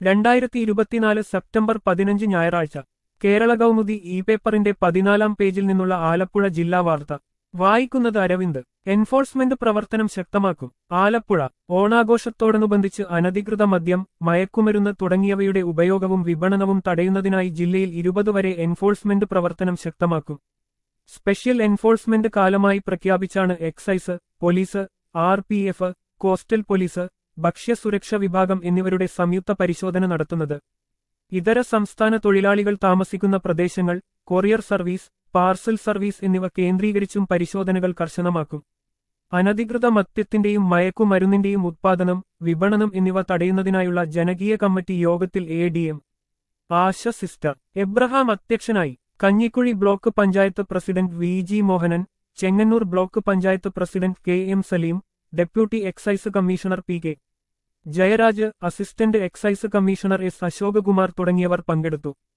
രണ്ടായിരത്തി ഇരുപത്തിനാല് സെപ്റ്റംബർ പതിനഞ്ച് ഞായറാഴ്ച കേരള കൗമുദി ഇ പേപ്പറിന്റെ പതിനാലാം പേജിൽ നിന്നുള്ള ആലപ്പുഴ ജില്ലാ വാർത്ത വായിക്കുന്നത് അരവിന്ദ് എൻഫോഴ്സ്മെന്റ് പ്രവർത്തനം ശക്തമാക്കും ആലപ്പുഴ ഓണാഘോഷത്തോടനുബന്ധിച്ച് അനധികൃത മദ്യം മയക്കുമരുന്ന് തുടങ്ങിയവയുടെ ഉപയോഗവും വിപണനവും തടയുന്നതിനായി ജില്ലയിൽ ഇരുപത് വരെ എൻഫോഴ്സ്മെന്റ് പ്രവർത്തനം ശക്തമാക്കും സ്പെഷ്യൽ എൻഫോഴ്സ്മെന്റ് കാലമായി പ്രഖ്യാപിച്ചാണ് excise police R P F coastal police ഭക്ഷ്യസുരക്ഷ വിഭാഗം എന്നിവരുടെ സംയുക്ത പരിശോധന നടത്തുന്നത് ഇതര സംസ്ഥാന തൊഴിലാളികൾ താമസിക്കുന്ന പ്രദേശങ്ങൾ കൊറിയർ സർവീസ് പാർസൽ സർവീസ് എന്നിവ കേന്ദ്രീകരിച്ചും പരിശോധനകൾ കർശനമാക്കും അനധികൃത മദ്യത്തിന്റെയും മയക്കുമരുന്നിന്റെയും ഉത്പാദനം വിപണനം എന്നിവ തടയുന്നതിനായുള്ള ജനകീയ കമ്മിറ്റി യോഗത്തിൽ A D M Asha sister Abraham അധ്യക്ഷനായി Kanjikuzhi block panchayat president V G Mohanan Chengannur block panchayat president K M Salim deputy excise commissioner P K Jayaraj assistant excise commissioner S Ashokakumar തുടങ്ങിയവർ പങ്കെടുത്തു